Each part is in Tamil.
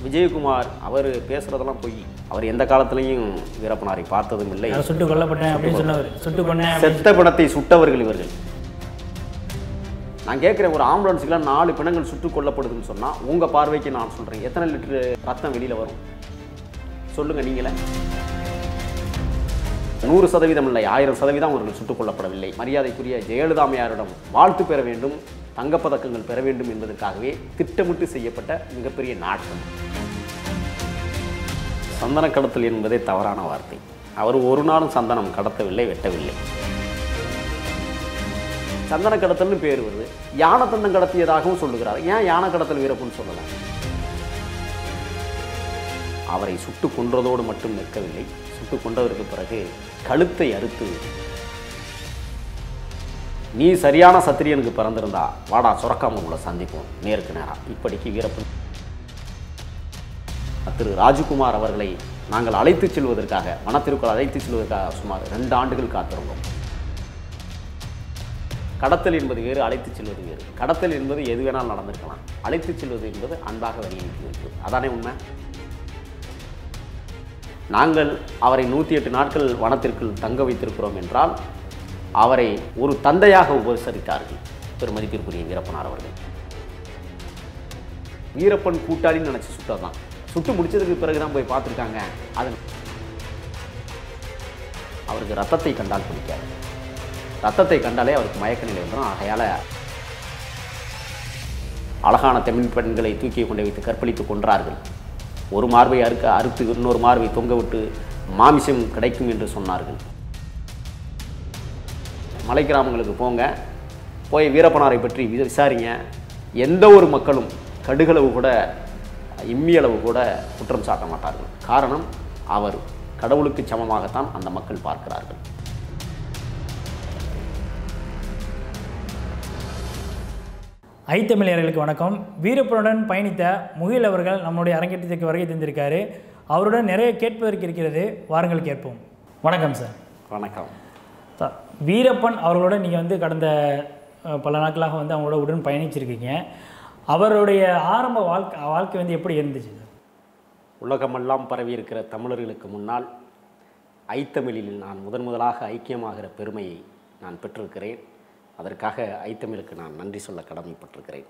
விஜயகுமார் அவர் பேசுகிறதெல்லாம் பொய் அவர் எந்த காலத்துலேயும் வீரப்பனாரை பார்த்ததும் இல்லை நான் சுட்டு கொல்லப்பட்டேன் அப்படின்னு சொன்னவர் சுட்டு கொன்னேன் அப்படின்னு செத்த பிணத்தை சுட்டவர்கள் இவர்கள் நான் கேட்குறேன் ஒரு ஆம்புலன்ஸுக்கெல்லாம் நாலு பிணங்கள் சுட்டுக் கொல்லப்படுதுன்னு சொன்னால் உங்கள் பார்வைக்கு நான் சொல்கிறேன் எத்தனை லிட்டரு ரத்தம் வெளியில் வரும் சொல்லுங்கள் நீங்களே நூறு சதவீதம் இல்லை ஆயிரம் சதவீதம் அவர்கள் சுட்டுக் கொல்லப்படவில்லை மரியாதைக்குரிய ஜெயலலிதாமையாரிடம் வாழ்த்து பெற வேண்டும் தங்கப்பதக்கங்கள் பெற வேண்டும் என்பதற்காகவே திட்டமிட்டு செய்யப்பட்ட மிகப்பெரிய நாட்டம் சந்தன கடத்தல் என்பதே தவறான வார்த்தை அவர் ஒரு நாளும் சந்தனம் கடத்தவில்லை வெட்டவில்லை சந்தன கடத்தல்னு பேர் வருது யானை தந்தம் கடத்தியதாகவும் சொல்லுகிறார் ஏன் யானை கடத்தல் வீரப்பன் சொல்லலாம் அவரை சுட்டு கொன்றதோடு மட்டும் நிற்கவில்லை சுட்டு கொன்றதற்கு பிறகு கழுத்தை அறுத்து நீ சரியான சத்திரியனுக்கு பிறந்திருந்தா வாடா சுரக்காம உங்களை சந்திப்போம் நேருக்கு நேரா இப்படிக்கு வீரப்பன் திரு ராஜகுமார் அவர்களை நாங்கள் அழைத்துச் செல்வதற்காக வனத்திற்குள் அழைத்துச் செல்வதற்காக சுமார் ரெண்டு ஆண்டுகள் காத்திருந்தோம் கடத்தல் என்பது வேறு அழைத்துச் செல்வது வேறு கடத்தல் என்பது எது வேணாலும் நடந்திருக்கலாம் அழைத்துச் செல்வது என்பது அன்பாக வழி அனுப்பி அதானே உண்மை நாங்கள் அவரை நூற்றி எட்டு நாட்கள் வனத்திற்குள் தங்க வைத்திருக்கிறோம் என்றால் அவரை ஒரு தந்தையாக உபசரித்தார்கள் பெருமதிப்பிற்குரிய வீரப்பனார் அவர்கள் வீரப்பன் கூட்டாளின்னு நினச்சி சுட்டதான் சுட்டு முடிச்சதுக்கு பிறகு தான் போய் பார்த்துருக்காங்க அது அவருக்கு ரத்தத்தை கண்டால் பிடிக்காது ரத்தத்தை கண்டாலே அவருக்கு மயக்க நிலை வந்துடும் ஆகையால் அழகான தமிழ் பெண்களை தூக்கி கொண்டு வைத்து கற்பழித்து கொன்றார்கள் ஒரு மார்பை அறுக்க அறுத்து இன்னொரு மார்பை தொங்க விட்டு மாமிசம் கிடைக்கும் என்று சொன்னார்கள் மலை கிராமங்களுக்கு போங்க போய் வீரப்பனாரை பற்றி வி- விசாரிங்க எந்த ஒரு மக்களும் கடுகளவு கூட இம்மியளவு கூட குற்றம் சாட்ட மாட்டார்கள் காரணம் அவர் கடவுளுக்கு சமமாகத்தான் அந்த மக்கள் பார்க்கிறார்கள் ஐத்தமிழர்களுக்கு வணக்கம் வீரப்பனுடன் பயணித்த முகில் அவர்கள் நம்முடைய அரங்கேற்றத்துக்கு வருகை தந்திருக்காரு அவருடன் நிறைய கேட்பதற்கு இருக்கிறது வாருங்கள் கேட்போம் வணக்கம் சார் வணக்கம் சார் வீரப்பன் அவர்களோட நீங்கள் வந்து கடந்த அஹ், பல நாட்களாக வந்து அவங்களோட உடன் பயணிச்சிருக்கீங்க அவருடைய ஆரம்ப வாழ்க்கை வாழ்க்கை வந்து எப்படி இருந்துச்சு சார் உலகமெல்லாம் பரவி இருக்கிற தமிழர்களுக்கு முன்னால் ஐத்தமிழில் நான் முதன் முதலாக ஐக்கியமாகிற பெருமையை நான் பெற்றிருக்கிறேன் அதற்காக ஐத்தமிழுக்கு நான் நன்றி சொல்ல கடமைப்பட்டிருக்கிறேன்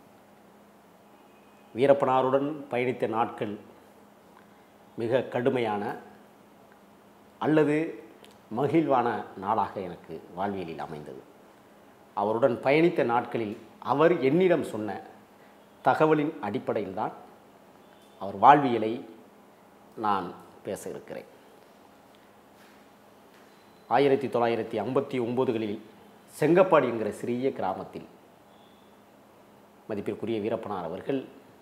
வீரப்பனாருடன் பயணித்த நாட்கள் மிக கடுமையான அல்லது மகிழ்வான நாளாக எனக்கு வாழ்வியலில் அமைந்தது அவருடன் பயணித்த நாட்களில் அவர் என்னிடம் சொன்ன தகவலின் அடிப்படையில்தான் அவர் வாழ்வியலை நான் பேச இருக்கிறேன் ஆயிரத்தி தொள்ளாயிரத்தி ஐம்பத்தி ஒம்போதுகளில் செங்கப்பாடி என்கிற சிறிய கிராமத்தில் மதிப்பிற்குரிய வீரப்பனார் அவர்கள்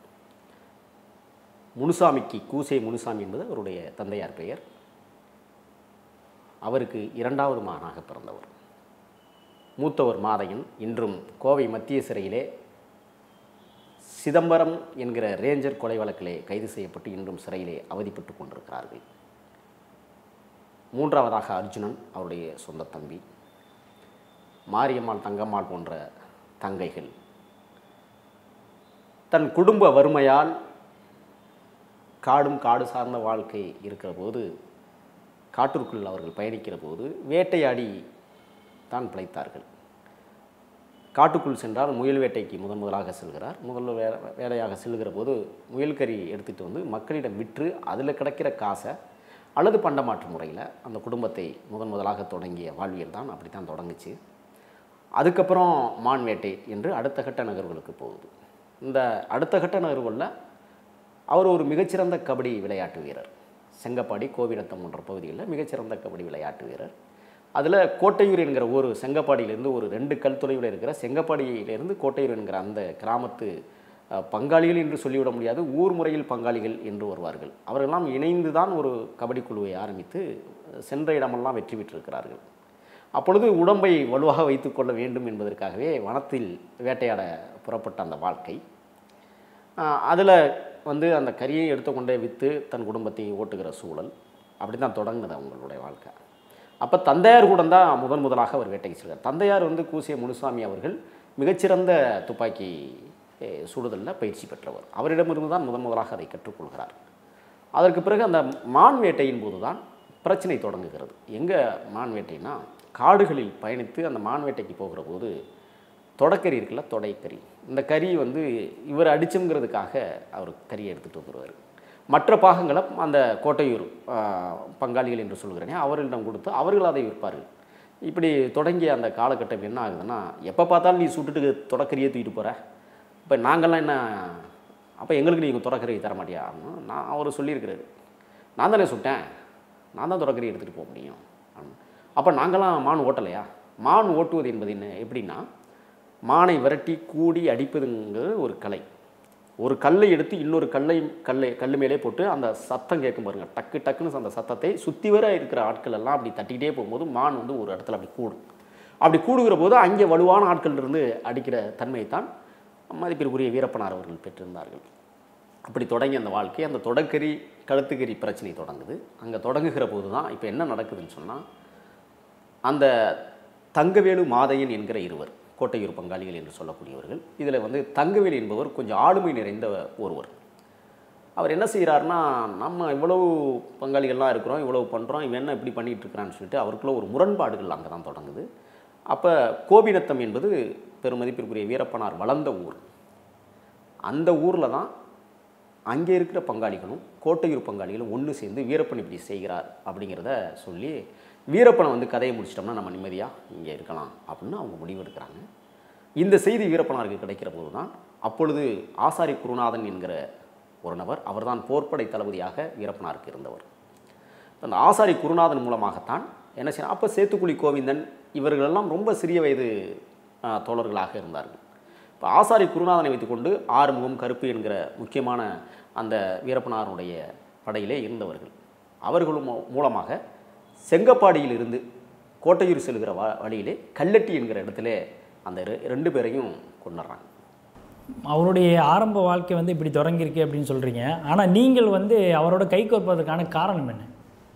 முனுசாமிக்கு கூசே முனுசாமி என்பது அவருடைய தந்தையார் பெயர் அவருக்கு இரண்டாவது மகனாக பிறந்தவர் மூத்தவர் மாதையன் இன்றும் கோவை மத்திய சிறையிலே சிதம்பரம் என்கிற ரேஞ்சர் கொலை வழக்கிலே கைது செய்யப்பட்டு இன்றும் சிறையிலே அவதிப்பட்டு கொண்டிருக்கிறார்கள் மூன்றாவதாக அர்ஜுனன் அவருடைய சொந்த தம்பி மாரியம்மாள் தங்கம்மாள் போன்ற தங்கைகள் தன் குடும்ப வறுமையால் காடும் காடு சார்ந்த வாழ்க்கை இருக்கிற போது காட்டிற்குள் அவர்கள் பயணிக்கிற போது வேட்டையாடி தான் பிழைத்தார்கள் காட்டுக்குள் சென்றால் முயல் வேட்டைக்கு முதன் முதலாக செல்கிறார் முதல்ல வே வேலையாக செல்கிற போது முயல் கறி எடுத்துகிட்டு வந்து மக்களிடம் விற்று அதில் கிடைக்கிற காசை அல்லது பண்டமாற்று முறையில் அந்த குடும்பத்தை முதன் முதலாக தொடங்கிய வாழ்வியல் தான் அப்படி தான் தொடங்குச்சு அதுக்கப்புறம் மான் வேட்டை என்று அடுத்த கட்ட நகர்வுகளுக்கு போகுது இந்த அடுத்த கட்ட நகர்வுகளில் அவர் ஒரு மிகச்சிறந்த கபடி விளையாட்டு வீரர் செங்கப்பாடி கோவிநத்தம் போன்ற பகுதிகளில் மிகச்சிறந்த கபடி விளையாட்டு வீரர் அதில் கோட்டையூர் என்கிற ஊர் செங்கப்பாடியிலேருந்து ஒரு ரெண்டு கல் தொலைவில் இருக்கிற செங்கப்பாடியிலேருந்து கோட்டையூர் என்கிற அந்த கிராமத்து அஹ், பங்காளிகள் என்று சொல்லிவிட முடியாது ஊர் முறையில் பங்காளிகள் என்று வருவார்கள் அவரெல்லாம் இணைந்து தான் ஒரு கபடி குழுவை ஆரம்பித்து சென்ற இடமெல்லாம் வெற்றி பெற்றிருக்கிறார்கள் அப்பொழுது உடம்பை வலுவாக வைத்துக்கொள்ள வேண்டும் என்பதற்காகவே வனத்தில் வேட்டையாட புறப்பட்ட அந்த வாழ்க்கை அதில் வந்து அந்த கரியை எடுத்துக்கொண்டே விற்று தன் குடும்பத்தை ஓட்டுகிற சூழல் அப்படி தான் தொடங்குது அவங்களுடைய வாழ்க்கை அப்போ தந்தையார் கூட தான் முதன் முதலாக அவர் வேட்டைக்கு செல்கிறார் தந்தையார் வந்து கூசிய முனுசாமி அவர்கள் மிகச்சிறந்த துப்பாக்கி அஹ், சுடுதலில் பயிற்சி பெற்றவர் அவரிடமிருந்து தான் முதன் முதலாக அதை கற்றுக்கொள்கிறார் அதற்கு பிறகு அந்த மான் வேட்டையின் போது தான் பிரச்சனை தொடங்குகிறது எங்கே மான் வேட்டைனா காடுகளில் பயணித்து அந்த மான் வேட்டைக்கு போகிற போது தொடக்கறி இருக்குல்ல தொடைக்கறி இந்த கறி வந்து இவர் அடிச்சுங்கிறதுக்காக அவர் கறியை எடுத்துகிட்டு வந்துடுவார் மற்ற பாகங்களை அந்த கோட்டையூர் ஆ, பங்காளிகள் என்று சொல்கிறேனே அவர்களிடம் கொடுத்து அவர்கள் அதை விற்பார்கள் இப்படி தொடங்கிய அந்த காலகட்டம் என்ன ஆகுதுன்னா எப்போ பார்த்தாலும் நீ சுட்டுட்டு தொடக்கறியே தூக்கிட்டு போகிற இப்போ நாங்கள்லாம் என்ன அப்போ எங்களுக்கு நீங்கள் தொடக்கறி தர மாட்டியா அப்படின்னு நான் அவர் சொல்லியிருக்கிறாரு நான் தானே சுட்டேன் நான் தான் தொடக்கறி எடுத்துகிட்டு போக முடியும் அப்போ நாங்களாம் மான் ஓட்டலையா மான் ஓட்டுவது என்பது என்ன எப்படின்னா மானை விரட்டி கூடி அடிப்பதுங்கிறது ஒரு கலை ஒரு கல்லை எடுத்து இன்னொரு கல்லை கல்லை கல் மேலே போட்டு அந்த சத்தம் கேட்கும் பாருங்க டக்கு டக்குன்னு அந்த சத்தத்தை சுற்றி வர இருக்கிற ஆட்கள் எல்லாம் அப்படி தட்டிக்கிட்டே போகும்போது மான் வந்து ஒரு இடத்துல அப்படி கூடும் அப்படி கூடுகிற போது அங்கே வலுவான ஆட்கள் இருந்து அடிக்கிற தன்மையைத்தான் மதிப்பிற்குரிய வீரப்பனார் அவர்கள் பெற்றிருந்தார்கள் அப்படி தொடங்கி அந்த வாழ்க்கை அந்த தொடக்கறி கழுத்துக்கறி பிரச்சனை தொடங்குது அங்கே தொடங்குகிற போது தான் இப்போ என்ன நடக்குதுன்னு சொன்னால் அந்த தங்கவேலு மாதையன் என்கிற இருவர் கோட்டையூர் பங்காளிகள் என்று சொல்லக்கூடியவர்கள் இதில் வந்து தங்கவேலு என்பவர் கொஞ்சம் ஆளுமை நிறைந்த ஒருவர் அவர் என்ன செய்கிறாருன்னா நம்ம இவ்வளவு பங்காளிகள்லாம் இருக்கிறோம் இவ்வளவு பண்ணுறோம் இவன் என்ன இப்படி பண்ணிகிட்டு இருக்கிறான்னு சொல்லிட்டு அவருக்குள்ள ஒரு முரண்பாடுகள் அங்கே தான் தொடங்குது அப்போ கோபிநத்தம் என்பது பெருமதிப்பிற்குரிய வீரப்பனார் வளர்ந்த ஊர் அந்த ஊரில் தான் அங்கே இருக்கிற பங்காளிகளும் கோட்டையூர் பங்காளிகளும் ஒன்று சேர்ந்து வீரப்பன் இப்படி செய்கிறார் அப்படிங்கிறத சொல்லி வீரப்பனை வந்து கதையை முடிச்சிட்டோம்னா நம்ம நிம்மதியாக இங்கே இருக்கலாம் அப்படின்னு அவங்க முடிவெடுக்கிறாங்க இந்த செய்தி வீரப்பனாருக்கு கிடைக்கிற போது தான் அப்பொழுது ஆசாரி குருநாதன் என்கிற ஒரு நபர் அவர்தான் போர்ப்படை தளபதியாக வீரப்பனாருக்கு இருந்தவர் அந்த ஆசாரி குருநாதன் மூலமாகத்தான் என்ன செய்யணும் அப்போ சேத்துக்குழி கோவிந்தன் இவர்களெல்லாம் ரொம்ப சிறிய வயது ஆ, தோழர்களாக இருந்தார்கள் இப்போ ஆசாரி குருநாதனை வைத்துக்கொண்டு ஆறுமுகம் கருப்பு என்கிற முக்கியமான அந்த வீரப்பனாருடைய படையிலே இருந்தவர்கள் அவர்களும் மூ- மூலமாக செங்கப்பாடியில் இருந்து கோட்டையூர் செல்கிற வ வழியிலே கல்லட்டி என்கிற இடத்துல அந்த ரெ- ரெண்டு பேரையும் கொண்டுறாங்க அவருடைய ஆரம்ப வாழ்க்கை வந்து இப்படி தொடங்கியிருக்கு அப்படின்னு சொல்கிறீங்க ஆனால் நீங்கள் வந்து அவரோட கை கோர்ப்பதற்கான காரணம் என்ன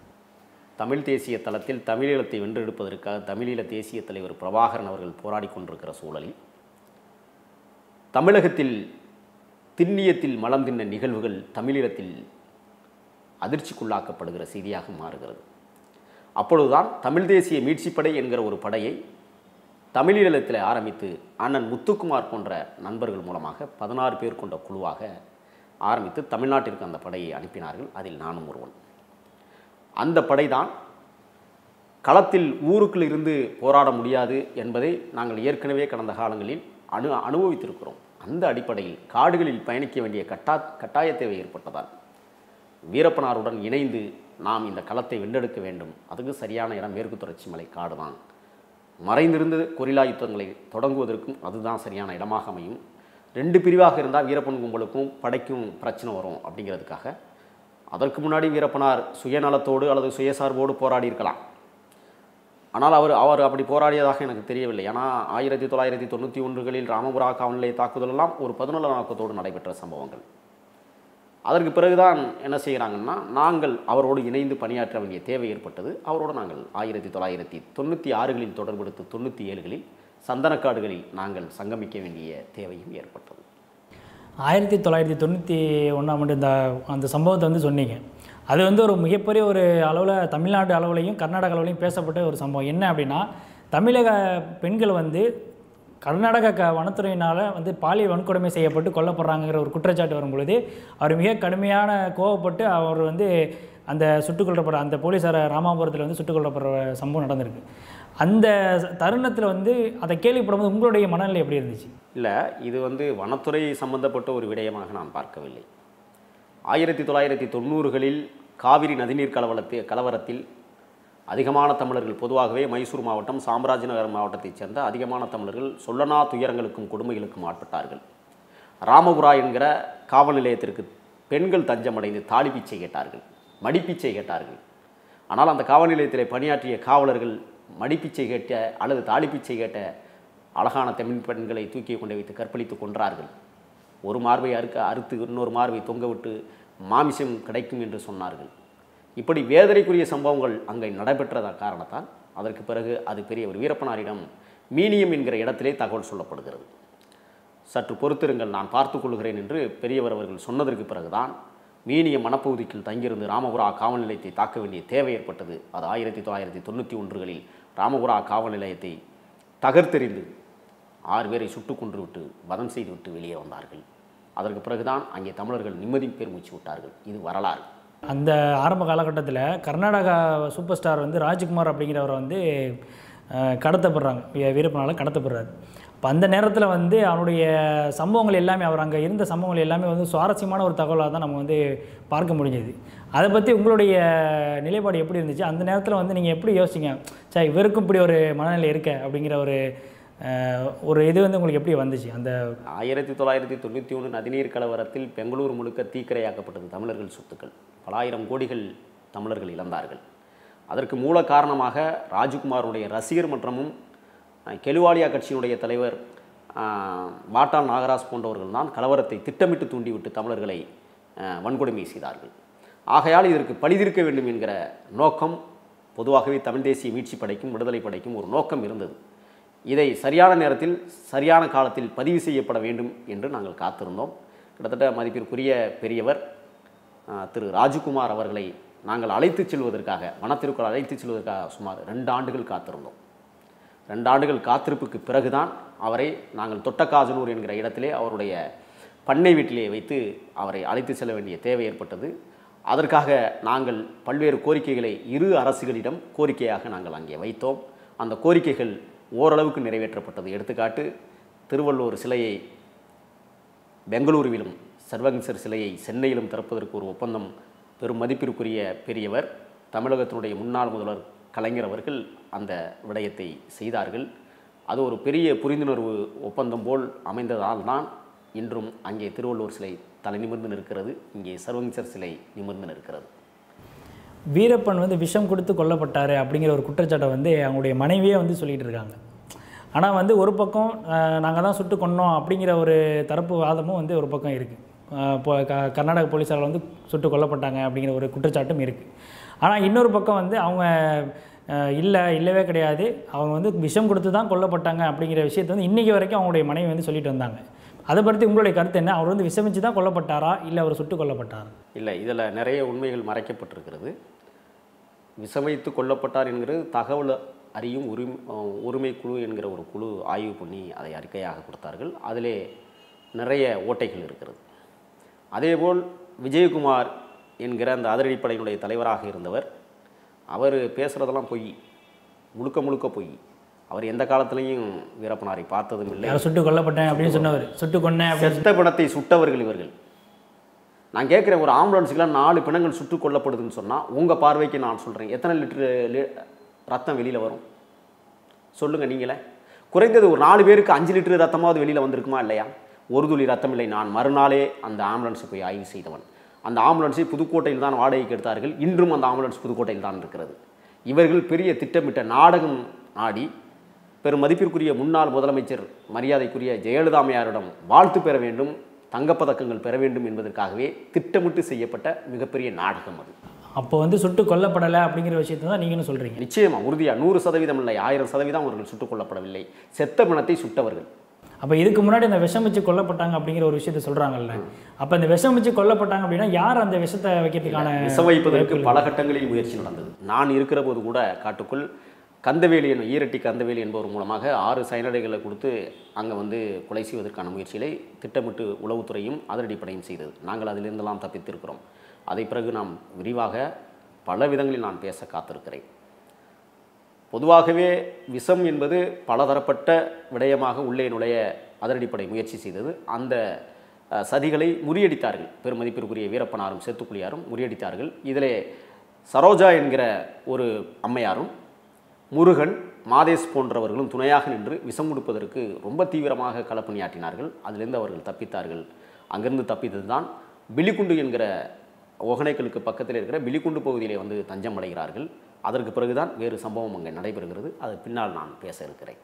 தமிழ் தேசிய தளத்தில் தமிழீழத்தை வென்றெடுப்பதற்காக தமிழீழ தேசிய தலைவர் பிரபாகரன் அவர்கள் போராடி கொண்டிருக்கிற சூழலில் தமிழகத்தில் திண்ணியத்தில் மலம் தின்ன நிகழ்வுகள் தமிழீழத்தில் அதிர்ச்சிக்குள்ளாக்கப்படுகிற செய்தியாக மாறுகிறது அப்பொழுதுதான் தமிழ் தேசிய மீட்சிப்படை என்கிற ஒரு படையை தமிழீழத்தில் ஆரம்பித்து அண்ணன் முத்துக்குமார் போன்ற நண்பர்கள் மூலமாக பதினாறு பேர் கொண்ட குழுவாக ஆரம்பித்து தமிழ்நாட்டிற்கு அந்த படையை அனுப்பினார்கள் அதில் நானும் ஒருவன் அந்த படைதான் களத்தில் ஊருக்குள் இருந்து போராட முடியாது என்பதை நாங்கள் ஏற்கனவே கடந்த காலங்களில் அனு அனுபவித்திருக்கிறோம் அந்த அடிப்படையில் காடுகளில் பயணிக்க வேண்டிய கட்டா கட்டாய தேவை ஏற்பட்டதால் வீரப்பனாருடன் இணைந்து நாம் இந்த களத்தை வென்றெடுக்க வேண்டும் அதுக்கு சரியான இடம் மேற்கு தொடர்ச்சி மலை காடு தான் மறைந்திருந்து கொரில்லா யுத்தங்களை தொடங்குவதற்கும் அதுதான் சரியான இடமாக அமையும் ரெண்டு பிரிவாக இருந்தால் வீரப்பன் கும்பலுக்கும் படைக்கும் பிரச்சனை வரும் அப்படிங்கிறதுக்காக அதற்கு முன்னாடி வீரப்பனார் சுயநலத்தோடு அல்லது சுயசார்போடு போராடி இருக்கலாம் ஆனால் அவர் அவர் அப்படி போராடியதாக எனக்கு தெரியவில்லை ஏன்னா ஆயிரத்தி தொள்ளாயிரத்தி தொண்ணூற்றி ஒன்றுகளில் ராமபுரா காவல் நிலைய தாக்குதல் எல்லாம் ஒரு பதினொன்று நோக்கத்தோடு நடைபெற்ற சம்பவங்கள் அதற்கு பிறகுதான் என்ன செய்கிறாங்கன்னா நாங்கள் அவரோடு இணைந்து பணியாற்ற வேண்டிய தேவை ஏற்பட்டது அவரோடு நாங்கள் ஆயிரத்தி தொள்ளாயிரத்தி தொண்ணூற்றி ஆறுகளில் தொடர்பெடுத்து தொண்ணூற்றி ஏழுகளில் சந்தனக்காடுகளில் நாங்கள் சங்கமிக்க வேண்டிய தேவையும் ஏற்பட்டது ஆயிரத்தி தொள்ளாயிரத்தி தொண்ணூற்றி ஒன்றாம் ஆண்டு இந்த அந்த சம்பவத்தை வந்து சொன்னீங்க அது வந்து ஒரு மிகப்பெரிய ஒரு அளவில் தமிழ்நாடு அளவுலையும் கர்நாடக அளவுலையும் பேசப்பட்ட ஒரு சம்பவம் என்ன அப்படின்னா தமிழக பெண்கள் வந்து கர்நாடக க வனத்துறையினால் வந்து பாலியல் வன்கொடுமை செய்யப்பட்டு கொல்லப்படுறாங்கிற ஒரு குற்றச்சாட்டு வரும் பொழுது அவர் மிக கடுமையான கோவப்பட்டு அவர் வந்து அந்த சுட்டுக் கொல்லப்படுற அந்த போலீஸாரை ராமாபுரத்தில் வந்து சுட்டுக் கொல்லப்படுற சம்பவம் நடந்திருக்கு அந்த தருணத்தில் வந்து அதை கேள்விப்படும்போது உங்களுடைய மனநிலை எப்படி இருந்துச்சு இல்லை இது வந்து வனத்துறை சம்பந்தப்பட்ட ஒரு விடயமாக நான் பார்க்கவில்லை ஆயிரத்தி தொள்ளாயிரத்தி தொண்ணூறுகளில் காவிரி நதிநீர் கலவரத்தி கலவரத்தில் அதிகமான தமிழர்கள் பொதுவாகவே மைசூர் மாவட்டம் சாம்ராஜ்நகர் மாவட்டத்தைச் சேர்ந்த அதிகமான தமிழர்கள் சொல்லனா துயரங்களுக்கும் கொடுமைகளுக்கும் ஆட்பட்டார்கள் ராமபுரா என்கிற காவல் நிலையத்திற்கு பெண்கள் தஞ்சமடைந்து தாலி பிச்சை கேட்டார்கள் மடிப்பிச்சை கேட்டார்கள் ஆனால் அந்த காவல் நிலையத்தில் பணியாற்றிய காவலர்கள் மடிப்பிச்சை கேட்ட அல்லது தாலி பிச்சை கேட்ட அழகான தமிழ் பெண்களை தூக்கி கொண்டு வைத்து கற்பழித்து கொன்றார்கள் ஒரு மார்பை அறுக்க அறுத்து இன்னொரு மார்பை தொங்க விட்டு மாமிசம் கிடைக்கும் என்று சொன்னார்கள் இப்படி வேதனைக்குரிய சம்பவங்கள் அங்கே நடைபெற்றத காரணத்தால் அதற்கு பிறகு அது பெரிய ஒரு வீரப்பனாரிடம் மீனியம் என்கிற இடத்திலே தகவல் சொல்லப்படுகிறது சற்று பொறுத்திருங்கள் நான் பார்த்துக் கொள்கிறேன் என்று பெரியவர் அவர்கள் சொன்னதற்கு பிறகுதான் மீனிய மணப்பகுதிக்குள் தங்கியிருந்து ராமபுரா காவல் நிலையத்தை தாக்க வேண்டிய தேவை ஏற்பட்டது அது ஆயிரத்தி தொள்ளாயிரத்தி தொண்ணூற்றி ஒன்றுகளில் ராமபுரா காவல் நிலையத்தை தகர்த்தெறிந்து ஆறு பேரை சுட்டுக் கொன்றுவிட்டு வதம் செய்துவிட்டு வெளியே வந்தார்கள் அதற்கு பிறகுதான் அங்கே தமிழர்கள் நிம்மதி பெருமூச்சு விட்டார்கள் இது வரலாறு அந்த ஆரம்ப காலகட்டத்தில் கர்நாடகா சூப்பர் ஸ்டார் வந்து ராஜ்குமார் அப்படிங்கிறவரை வந்து அஹ், கடத்தப்படுறாங்க வீ- வீரப்பனால் கடத்தப்படுறாரு அப்போ அந்த நேரத்தில் வந்து அவருடைய சம்பவங்கள் எல்லாமே அவர் அங்கே இருந்த சம்பவங்கள் எல்லாமே வந்து சுவாரஸ்யமான ஒரு தகவலாக தான் நம்ம வந்து பார்க்க முடிஞ்சது அதை பற்றி உங்களுடைய நிலைப்பாடு எப்படி இருந்துச்சு அந்த நேரத்தில் வந்து நீங்கள் எப்படி யோசிச்சிங்க சே இவருக்கும் இப்படி ஒரு மனநிலை இருக்க அப்படிங்கிற ஒரு அஹ், ஒரு இது வந்து உங்களுக்கு எப்படி வந்துச்சு அந்த ஆயிரத்தி தொள்ளாயிரத்தி தொண்ணூற்றி ஒன்று நதிநீர் கலவரத்தில் பெங்களூர் முழுக்க தீக்கிரையாக்கப்பட்டது தமிழர்கள் சொத்துக்கள் பலாயிரம் கோடிகள் தமிழர்கள் இழந்தார்கள் அதற்கு மூல காரணமாக ராஜ்குமாருடைய ரசிகர் மன்றமும் அஹ், கெலுவாலியா கட்சியினுடைய தலைவர் அஹ், பாட்டான் நாகராஜ் போன்றவர்கள் தான் கலவரத்தை திட்டமிட்டு தூண்டிவிட்டு தமிழர்களை அஹ், வன்கொடுமை செய்தார்கள் ஆகையால் இதற்கு பழிதீர்க்க வேண்டும் என்கிற நோக்கம் பொதுவாகவே தமிழ் தேசிய மீட்சி படைக்கும் விடுதலை படைக்கும் ஒரு நோக்கம் இருந்தது இதை சரியான நேரத்தில் சரியான காலத்தில் பதிவு செய்யப்பட வேண்டும் என்று நாங்கள் காத்திருந்தோம் கிட்டத்தட்ட மதிப்பிற்குரிய பெரியவர் ஆஹ், திரு ராஜகுமார் அவர்களை நாங்கள் அழைத்துச் செல்வதற்காக வனத்திற்குள் அழைத்துச் செல்வதற்காக சுமார் ரெண்டு ஆண்டுகள் காத்திருந்தோம் ரெண்டு ஆண்டுகள் காத்திருப்புக்கு பிறகுதான் அவரை நாங்கள் தொட்டக்காஜனூர் என்கிற இடத்திலே அவருடைய பண்ணை வீட்டிலே வைத்து அவரை அழைத்து செல்ல வேண்டிய தேவை ஏற்பட்டது அதற்காக நாங்கள் பல்வேறு கோரிக்கைகளை இரு அரசுகளிடம் கோரிக்கையாக நாங்கள் அங்கே வைத்தோம் அந்த கோரிக்கைகள் ஓரளவுக்கு நிறைவேற்றப்பட்டது எடுத்துக்காட்டு திருவள்ளூர் சிலையை பெங்களூருவிலும் சர்வகன்சர் சிலையை சென்னையிலும் திறப்பதற்கு ஒரு ஒப்பந்தம் பெரும் மதிப்பிற்குரிய பெரியவர் தமிழகத்தினுடைய முன்னாள் முதல்வர் கலைஞர் அவர்கள் அந்த விடயத்தை செய்தார்கள் அது ஒரு பெரிய புரிந்துணர்வு ஒப்பந்தம் போல் அமைந்ததால் தான் இன்றும் அங்கே திருவள்ளூர் சிலை தலை நிமிர்ந்து நிற்கிறது இங்கே சர்வகன்சர் சிலை நிமிர்ந்து நிற்கிறது வீரப்பன் வந்து விஷம் கொடுத்து கொல்லப்பட்டார் அப்படிங்கிற ஒரு குற்றச்சாட்டை வந்து அவங்களுடைய மனைவியே வந்து சொல்லிட்டு இருக்காங்க ஆனால் வந்து ஒரு பக்கம் நாங்கள் தான் சுட்டு கொன்னோம் அப்படிங்கிற ஒரு தரப்பு வாதமும் வந்து ஒரு பக்கம் இருக்குது இப்போ க கர்நாடக போலீஸாரால் வந்து சுட்டு கொல்லப்பட்டாங்க அப்படிங்கிற ஒரு குற்றச்சாட்டும் இருக்குது ஆனால் இன்னொரு பக்கம் வந்து அவங்க அஹ், இல்லை இல்லவே கிடையாது அவங்க வந்து விஷம் கொடுத்து தான் கொல்லப்பட்டாங்க அப்படிங்கிற விஷயத்தை வந்து இன்றைக்கி வரைக்கும் அவங்களுடைய மனைவி வந்து சொல்லிட்டு வந்தாங்க அதை பற்றி உங்களுடைய கருத்து என்ன அவர் வந்து விஷமிச்சு தான் கொல்லப்பட்டாரா இல்லை அவர் சுட்டு கொல்லப்பட்டாரா இல்லை இதில் நிறைய உண்மைகள் மறைக்கப்பட்டிருக்கிறது விசமைத்து கொல்லப்பட்டார் என்கிறது தகவல் அறியும் உரிமை உரிமை குழு என்கிற ஒரு குழு ஆய்வு பண்ணி அதை அறிக்கையாக கொடுத்தார்கள் அதிலே நிறைய ஓட்டைகள் இருக்கிறது அதேபோல் விஜயகுமார் என்கிற அந்த அதிரடிப்படையினுடைய தலைவராக இருந்தவர் அவர் பேசுகிறதெல்லாம் பொய் முழுக்க முழுக்க பொய் அவர் எந்த காலத்திலையும் வீரப்பனாரை பார்த்ததும் இல்லை யாரை சுட்டு கொல்லப்பட்டேன் அப்படின்னு சொன்னவர் சுட்டு கொன்னேன் அப்படின்னு செத்த பிணத்தை சுட்டவர்கள் இவர்கள் நான் கேட்குறேன் ஒரு ஆம்புலன்ஸுக்கெல்லாம் நாலு பிணங்கள் சுட்டுக் கொல்லப்படுதுன்னு சொன்னால் உங்கள் பார்வைக்கு நான் சொல்கிறேன் எத்தனை லிட்டரு லி- ரத்தம் வெளியில் வரும் சொல்லுங்கள் நீங்களே குறைந்தது ஒரு நாலு பேருக்கு அஞ்சு லிட்டரு ரத்தமாவது வெளியில் வந்திருக்குமா இல்லையா ஒரு துளி ரத்தம் இல்லை நான் மறுநாளே அந்த ஆம்புலன்ஸை போய் ஆய்வு செய்தவன் அந்த ஆம்புலன்ஸை புதுக்கோட்டையில் தான் வாடகைக்கு எடுத்தார்கள் இன்றும் அந்த ஆம்புலன்ஸ் புதுக்கோட்டையில் தான் இருக்கிறது இவர்கள் பெரிய திட்டமிட்ட நாடகம் ஆடி பெரும் மதிப்பிற்குரிய முன்னாள் முதலமைச்சர் மரியாதைக்குரிய ஜெயலலிதாமையாரிடம் வாழ்த்து பெற வேண்டும் தங்கப்பதக்கங்கள் பெற வேண்டும் என்பதற்காகவே திட்டமிட்டு செய்யப்பட்ட மிகப்பெரிய நாடகம் அது அப்போ வந்து சுட்டு கொல்லப்படலை அப்படிங்கிற விஷயத்தை தான் நீங்களும் சொல்கிறீங்க நிச்சயமா உறுதியா நூறு சதவீதம் இல்லை ஆயிரம் சதவீதம் அவர்கள் சுட்டுக் கொல்லப்படவில்லை செத்த பிணத்தை சுட்டவர்கள் அப்போ இதுக்கு முன்னாடி இந்த விஷம் வச்சு கொல்லப்பட்டாங்க அப்படிங்கிற ஒரு விஷயத்த சொல்கிறாங்கல்ல அப்போ இந்த விஷம் வச்சு கொல்லப்பட்டாங்க அப்படின்னா யார் அந்த விஷத்தை வைக்கிறதுக்கான விஷம் வைப்பதற்கு பல கட்டங்களில் முயற்சி நடந்தது நான் இருக்கிற போது கூட காட்டுக்குள் கந்தவேலி எனும் ஈரட்டி கந்தவேலி என்பவர் மூலமாக ஆறு சைனடைகளை கொடுத்து அங்கே வந்து கொலை செய்வதற்கான முயற்சிகளை திட்டமிட்டு உளவுத்துறையும் அதிரடிப்படையும் செய்தது நாங்கள் அதிலிருந்தெல்லாம் தப்பித்திருக்கிறோம் அதை பிறகு நாம் விரிவாக பல விதங்களில் நான் பேச காத்திருக்கிறேன் பொதுவாகவே விஷம் என்பது பலதரப்பட்ட விடயமாக உள்ளே நுழைய அதிரடிப்படை முயற்சி செய்தது அந்த அஹ், சதிகளை முறியடித்தார்கள் பெருமதிப்பிற்குரிய வீரப்பனாரும் சேத்துக்குழியாரும் முறியடித்தார்கள் இதிலே சரோஜா என்கிற ஒரு அம்மையாரும் முருகன் மாதேஷ் போன்றவர்களும் துணையாக நின்று விஷம் கொடுப்பதற்கு ரொம்ப தீவிரமாக களப்பணியாற்றினார்கள் அதிலிருந்து அவர்கள் தப்பித்தார்கள் அங்கிருந்து தப்பித்தது தான் பிலிகுண்டு என்கிற ஒகனைக்கலுக்கு பக்கத்தில் இருக்கிற பிலிகுண்டு பகுதியிலே வந்து தஞ்சம் அடைகிறார்கள் அதற்கு பிறகுதான் வேறு சம்பவம் அங்கே நடைபெறுகிறது அது பின்னால் நான் பேச இருக்கிறேன்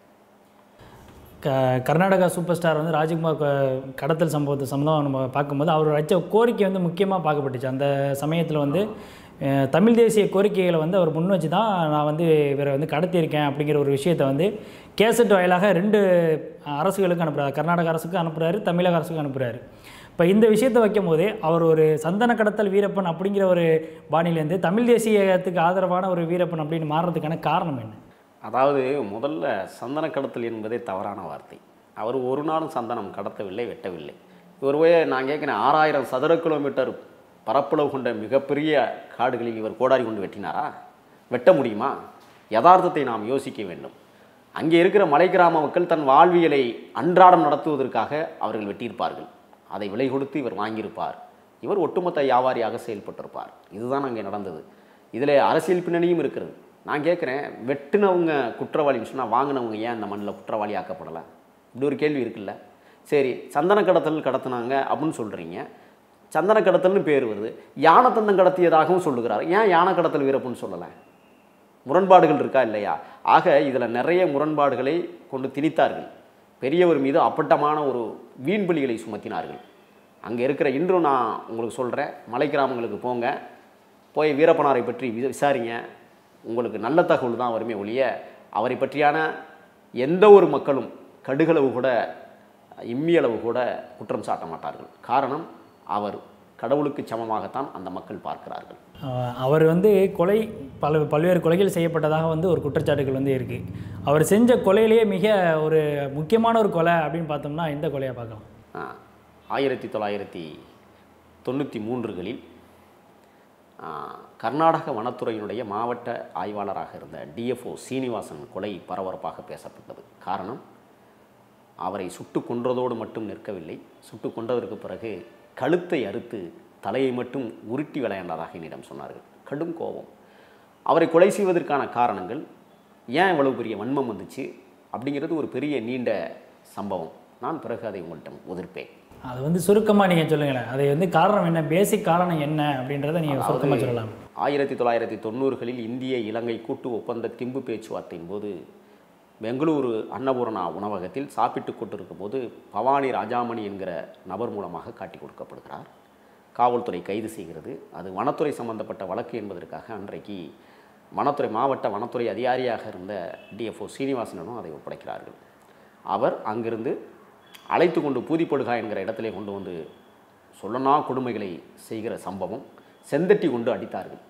க கர்நாடகா சூப்பர் ஸ்டார் வந்து ராஜ்குமார் க- கடத்தல் சம்பவத்தை சம்பந்தம் நம்ம பார்க்கும்போது அவர் வச்ச கோரிக்கை வந்து முக்கியமாக பார்க்கப்பட்டுச்சு அந்த சமயத்தில் வந்து அஹ், தமிழ் தேசிய கோரிக்கைகளை வந்து அவர் முன் வச்சு தான் நான் வந்து இவரை வந்து கடத்தியிருக்கேன் அப்படிங்கிற ஒரு விஷயத்தை வந்து கேசட் வாயிலாக ரெண்டு அரசுகளுக்கு அனுப்புகிறார் கர்நாடக அரசுக்கு அனுப்புகிறாரு தமிழக அரசுக்கு அனுப்புகிறாரு இப்போ இந்த விஷயத்தை வைக்கும் போதே அவர் ஒரு சந்தன கடத்தல் வீரப்பன் அப்படிங்கிற ஒரு பாணியிலேருந்து தமிழ் தேசியத்துக்கு ஆதரவான ஒரு வீரப்பன் அப்படின்னு மாறுறதுக்கான காரணம் என்ன அதாவது முதல்ல சந்தன கடத்தல் என்பதே தவறான வார்த்தை அவர் ஒரு நாளும் சந்தனம் கடத்தவில்லை வெட்டவில்லை இவர் போய் நான் கேட்குறேன் ஆறாயிரம் சதுர கிலோமீட்டர் பரப்பளவு கொண்ட மிகப்பெரிய காடுகளில் இவர் கோடாரி கொண்டு வெட்டினாரா வெட்ட முடியுமா யதார்த்தத்தை நாம் யோசிக்க வேண்டும் அங்கே இருக்கிற மலை கிராம மக்கள் தன் வாழ்வியலை அன்றாடம் நடத்துவதற்காக அவர்கள் வெட்டியிருப்பார்கள் அதை விலை கொடுத்து இவர் வாங்கியிருப்பார் இவர் ஒட்டுமொத்த வியாபாரியாக செயல்பட்டிருப்பார் இதுதான் அங்கே நடந்தது இதில் அரசியல் பின்னணியும் இருக்கிறது நான் கேட்குறேன் வெட்டினவங்க குற்றவாளின்னு சொன்னால் வாங்கினவங்க ஏன் அந்த மண்ணில் குற்றவாளி ஆக்கப்படலை இப்படி ஒரு கேள்வி இருக்குல்ல சரி சந்தன கடத்தல் கடத்துனாங்க அப்படின்னு சொல்கிறீங்க சந்தன கடத்தல்னு பேர் வருது யானை தந்தம் கடத்தியதாகவும் சொல்லுகிறார் ஏன் யானை கடத்தல் வீரப்புன்னு சொல்லலை முரண்பாடுகள் இருக்கா இல்லையா ஆக இதில் நிறைய முரண்பாடுகளை கொண்டு திணித்தார்கள் பெரியவர் மீது அப்பட்டமான ஒரு வீண்பலிகளை சுமத்தினார்கள் அங்கே இருக்கிற இன்றும் நான் உங்களுக்கு சொல்கிறேன் மலை கிராமங்களுக்கு போங்க போய் வீரப்பனாரை பற்றி வி- விசாரிங்க உங்களுக்கு நல்ல தகவல் தான் வருமே ஒழிய அவரை பற்றியான எந்த ஒரு மக்களும் கடுகளவு கூட இம்மியளவு கூட குற்றம் சாட்ட மாட்டார்கள் காரணம் அவர் கடவுளுக்கு சமமாகத்தான் அந்த மக்கள் பார்க்கிறார்கள் அஹ் அவர் வந்து கொலை பல பல்வேறு கொலைகள் செய்யப்பட்டதாக வந்து ஒரு குற்றச்சாட்டுகள் வந்து இருக்குது அவர் செஞ்ச கொலையிலேயே மிக ஒரு முக்கியமான ஒரு கொலை அப்படின்னு பார்த்தோம்னா இந்த கொலையை பார்க்கலாம் ஆ, ஆயிரத்தி தொள்ளாயிரத்தி தொண்ணூற்றி மூன்றுகளில் ஆ, கர்நாடக வனத்துறையினுடைய மாவட்ட ஆய்வாளராக இருந்த டிஎஃப்ஓ சீனிவாசன் கொலை பரபரப்பாக பேசப்பட்டது காரணம் அவரை சுட்டு கொன்றதோடு மட்டும் நிற்கவில்லை சுட்டு கொன்றதற்கு பிறகு கழுத்தை அறுத்து தலையை மட்டும் உருட்டி விளையாண்டதாக என்னிடம் சொன்னார்கள் கடும் கோபம் அவரை கொலை செய்வதற்கான காரணங்கள் ஏன் இவ்வளவு பெரிய வன்மம் வந்துச்சு அப்படிங்கிறது ஒரு பெரிய நீண்ட சம்பவம் நான் பிறகு அதை உங்கள்கிட்ட உதிர்ப்பேன் அது வந்து சுருக்கமாக நீங்கள் சொல்லுங்களேன் அது வந்து காரணம் என்ன பேசிக் காரணம் என்ன அப்படின்றத நீங்கள் சுருக்கமாக சொல்லலாம் ஆயிரத்தி தொள்ளாயிரத்தி தொண்ணூறுகளில் இந்திய இலங்கை கூட்டு ஒப்பந்த திம்பு பேச்சுவார்த்தையின் போது பெங்களூரு அன்னபூர்ணா உணவகத்தில் சாப்பிட்டு கொண்டிருக்கும் போது பவானி ராஜாமணி என்கிற நபர் மூலமாக காட்டி கொடுக்கப்படுகிறார் காவல்துறை கைது செய்கிறது அது வனத்துறை சம்பந்தப்பட்ட வழக்கு என்பதற்காக அன்றைக்கு வனத்துறை மாவட்ட வனத்துறை அதிகாரியாக இருந்த டிஎஃப்ஓ சீனிவாசனிடம் அதை ஒப்படைக்கிறார்கள் அவர் அங்கிருந்து அழைத்து கொண்டு பூதிப்படுகா என்கிற இடத்திலே கொண்டு வந்து சொல்லனா கொடுமைகளை செய்கிற சம்பவம் செந்தட்டி கொண்டு அடித்தார்கள்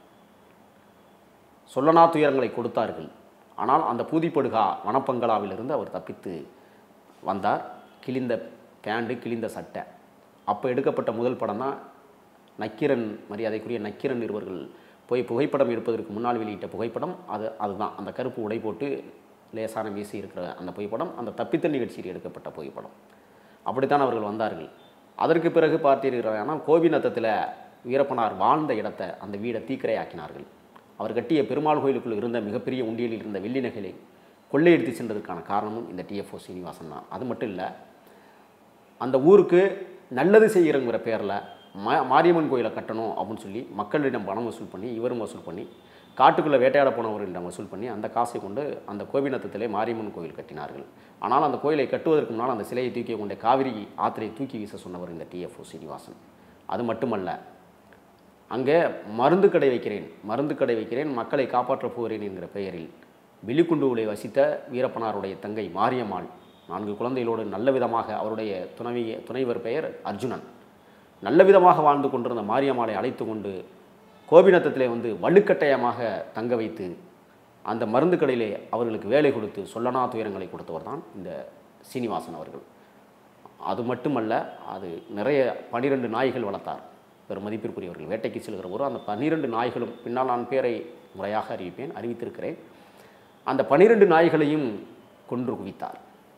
சொல்லனா துயரங்களை கொடுத்தார்கள் ஆனால் அந்த பூதிப்படுகா வனப்பங்களாவிலிருந்து அவர் தப்பித்து வந்தார் கிழிந்த பேண்டு கிழிந்த சட்டை அப்போ எடுக்கப்பட்ட முதல் படம் தான் நக்கீரன் மரியாதைக்குரிய நக்கீரன் இருவர்கள் போய் புகைப்படம் எடுப்பதற்கு முன்னால் வெளியிட்ட புகைப்படம் அது அதுதான் அந்த கருப்பு உடை போட்டு லேசான வீசி இருக்கிற அந்த புகைப்படம் அந்த தப்பித்தல் நிகழ்ச்சியில் எடுக்கப்பட்ட புகைப்படம் அப்படித்தான் அவர்கள் வந்தார்கள் அதற்கு பிறகு பார்த்தீர்களானால் கோபிநத்தத்தில் வீரப்பனார் வாழ்ந்த இடத்தை அந்த வீடை தீக்கிரையாக்கினார்கள் அவர் கட்டிய பெருமாள் கோயிலுக்குள் இருந்த மிகப்பெரிய உண்டியலில் இருந்த வெள்ளி நகைகளை கொள்ளையடித்து சென்றதற்கான காரணமும் இந்த டிஎஃப்ஓ சீனிவாசன் தான் அது மட்டும் இல்லை அந்த ஊருக்கு நல்லது செய்கிறங்கிற பேரில் மா மாரியம்மன் கோயிலை கட்டணும் அப்படின்னு சொல்லி மக்களிடம் பணம் வசூல் பண்ணி இவரும் வசூல் பண்ணி காட்டுக்குள்ளே வேட்டையாட போனவர்களிடம் வசூல் பண்ணி அந்த காசை கொண்டு அந்த கோபிநத்தத்திலே மாரியம்மன் கோயில் கட்டினார்கள் ஆனால் அந்த கோயிலை கட்டுவதற்கு முன்னால் அந்த சிலையை தூக்கி கொண்டு காவிரி ஆத்திரை தூக்கி வீச சொன்னவர் இந்த டிஎஃப்ஓ சீனிவாசன் அது மட்டுமல்ல அங்கே மருந்து கடை வைக்கிறேன் மருந்து கடை வைக்கிறேன் மக்களை காப்பாற்றப் போகிறேன் என்கிற பெயரில் விழிக்குண்டுவிலை வசித்த வீரப்பனாருடைய தங்கை மாரியம்மாள் நான்கு குழந்தைகளோடு நல்ல விதமாக அவருடைய துணைவி துணைவர் பெயர் அர்ஜுனன் நல்ல விதமாக வாழ்ந்து கொண்டிருந்த மாரியம்மாளை அழைத்து கொண்டு கோபிநத்தத்திலே வந்து வலுக்கட்டாயமாக தங்க வைத்து அந்த மருந்து கடையிலே அவர்களுக்கு வேலை கொடுத்து சொல்லனா துயரங்களை கொடுத்தவர் தான் இந்த சீனிவாசன் அவர்கள் அது மட்டுமல்ல அது நிறைய பனிரெண்டு நாய்கள் வளர்த்தார் பெரும் மதிப்பிற்குரியவர்கள் வேட்டைக்கு செல்கிற போது அந்த பன்னிரண்டு நாய்களும் பின்னால் நான் பேரை முறையாக அறிவிப்பேன் அறிவித்திருக்கிறேன் அந்த பனிரெண்டு நாய்களையும் கொன்று குவித்தார்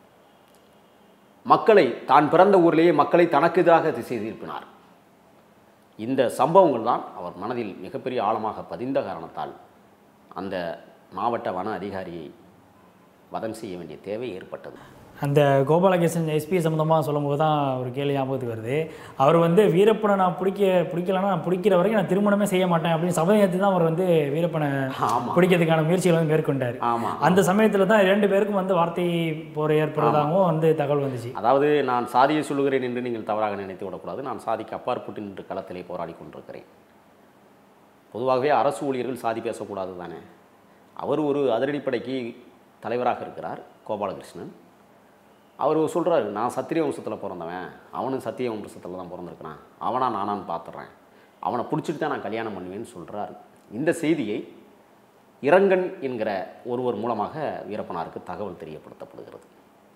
மக்களை தான் பிறந்த ஊரிலேயே மக்களை தனக்கு எதிராக திசை திருப்பினார் இந்த சம்பவங்கள் தான் அவர் மனதில் மிகப்பெரிய ஆழமாக பதிந்த காரணத்தால் அந்த மாவட்ட வன அதிகாரியை வதம் செய்ய வேண்டிய தேவை ஏற்பட்டது அந்த கோபாலகிருஷ்ணன் எஸ்பி சம்மந்தமாக சொல்லும்போது தான் ஒரு கேள்வி ஞாபகத்துக்கு வருது அவர் வந்து வீரப்பனை நான் பிடிக்க பிடிக்கலன்னா நான் பிடிக்கிற வரைக்கும் நான் திருமணமே செய்ய மாட்டேன் அப்படின்னு சபதத்தை தான் அவர் வந்து வீரப்பனை ஆமாம் பிடிக்கிறதுக்கான முயற்சிகளை வந்து மேற்கொண்டார் ஆமாம் அந்த சமயத்தில் தான் ரெண்டு பேருக்கும் வந்து வார்த்தை போர் ஏற்படுறதாகவும் வந்து தகவல் வந்துச்சு அதாவது நான் சாதியை சொல்லுகிறேன் என்று நீங்கள் தவறாக நினைத்து விடக்கூடாது நான் சாதிக்கு அப்பாற்பட்டு நின்று களத்திலே போராடி கொண்டிருக்கிறேன் பொதுவாகவே அரசு ஊழியர்கள் சாதி பேசக்கூடாது தானே அவர் ஒரு அதிரடிப்படைக்கு தலைவராக இருக்கிறார் கோபாலகிருஷ்ணன் அவர் சொல்கிறாரு நான் சத்திரிய வம்சத்தில் பிறந்தவன் அவனும் சத்திய வம்சத்தில் தான் பிறந்திருக்கிறான் அவனா நானான்னு பார்த்துட்றேன் அவனை பிடிச்சிட்டு தான் நான் கல்யாணம் பண்ணுவேன்னு சொல்கிறார் இந்த செய்தியை இரங்கன் என்கிற ஒருவர் மூலமாக வீரப்பனாருக்கு தகவல் தெரியப்படுத்தப்படுகிறது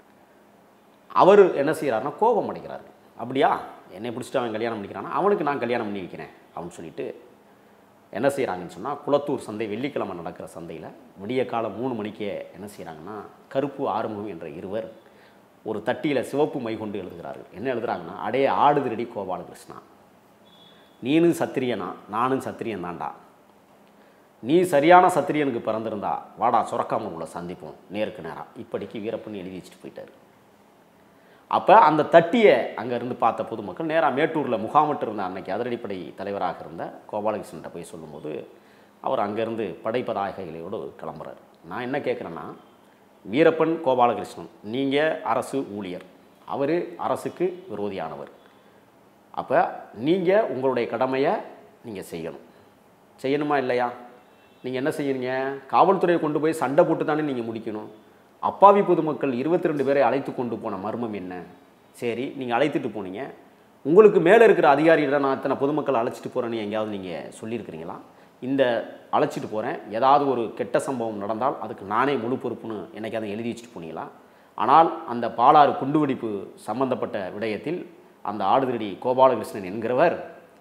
அவர் என்ன செய்கிறாருன்னா கோபம் அடைகிறார் அப்படியா என்னை பிடிச்சிட்டு அவன் கல்யாணம் பண்ணிக்கிறானா அவனுக்கு நான் கல்யாணம் பண்ணி வைக்கிறேன் அப்படின்னு சொல்லிட்டு என்ன செய்கிறாங்கன்னு சொன்னால் குளத்தூர் சந்தை வெள்ளிக்கிழமை நடக்கிற சந்தையில் விடிய காலம் மூணு மணிக்கே என்ன செய்கிறாங்கன்னா கருப்பு ஆறுமுகம் என்ற இருவர் ஒரு தட்டியில் சிவப்பு மை கொண்டு எழுதுகிறார்கள் என்ன எழுதுறாங்கன்னா அடைய ஆடுதிரடி கோபாலகிருஷ்ணா நீனும் சத்திரியனா நானும் சத்திரியன் தான்டா நீ சரியான சத்திரியனுக்கு பிறந்திருந்தா வாடா சுரக்காம உங்களை சந்திப்போம் நேருக்கு நேரம் இப்படிக்கு வீரப்பன் எழுதி வச்சுட்டு போயிட்டாரு அப்போ அந்த தட்டியை அங்கேருந்து பார்த்த பொதுமக்கள் நேராக மேட்டூரில் முகாமிட்டு இருந்த அன்னைக்கு அதிரடிப்படை தலைவராக இருந்த கோபாலகிருஷ்ணன்ட்ட போய் சொல்லும்போது அவர் அங்கேருந்து படைப்பதாகைகளோடு கிளம்புறாரு நான் என்ன கேட்குறேன்னா வீரப்பன் கோபாலகிருஷ்ணன் நீங்கள் அரசு ஊழியர் அவர் அரசுக்கு விரோதியானவர் அப்போ நீங்கள் உங்களுடைய கடமையை நீங்கள் செய்யணும் செய்யணுமா இல்லையா நீங்கள் என்ன செய்யணுங்க காவல்துறையை கொண்டு போய் சண்டை போட்டு தானே நீங்கள் முடிக்கணும் அப்பாவி பொதுமக்கள் இருபத்தி ரெண்டு பேரை அழைத்து கொண்டு போன மர்மம் என்ன சரி நீங்கள் அழைத்துட்டு போனீங்க உங்களுக்கு மேலே இருக்கிற அதிகாரியிடம் நான் இத்தனை பொதுமக்கள் அழைச்சிட்டு போகிறேன்னு எங்கேயாவது நீங்கள் சொல்லியிருக்கிறீங்களா இந்த அழைச்சிட்டு போகிறேன் ஏதாவது ஒரு கெட்ட சம்பவம் நடந்தால் அதுக்கு நானே முழு பொறுப்புன்னு என்னைக்காவது எழுதி வச்சுட்டு போனீங்களா ஆனால் அந்த பாலாறு குண்டுவெடிப்பு சம்பந்தப்பட்ட விடயத்தில் அந்த ஆடுதிரடி கோபாலகிருஷ்ணன் என்கிறவர்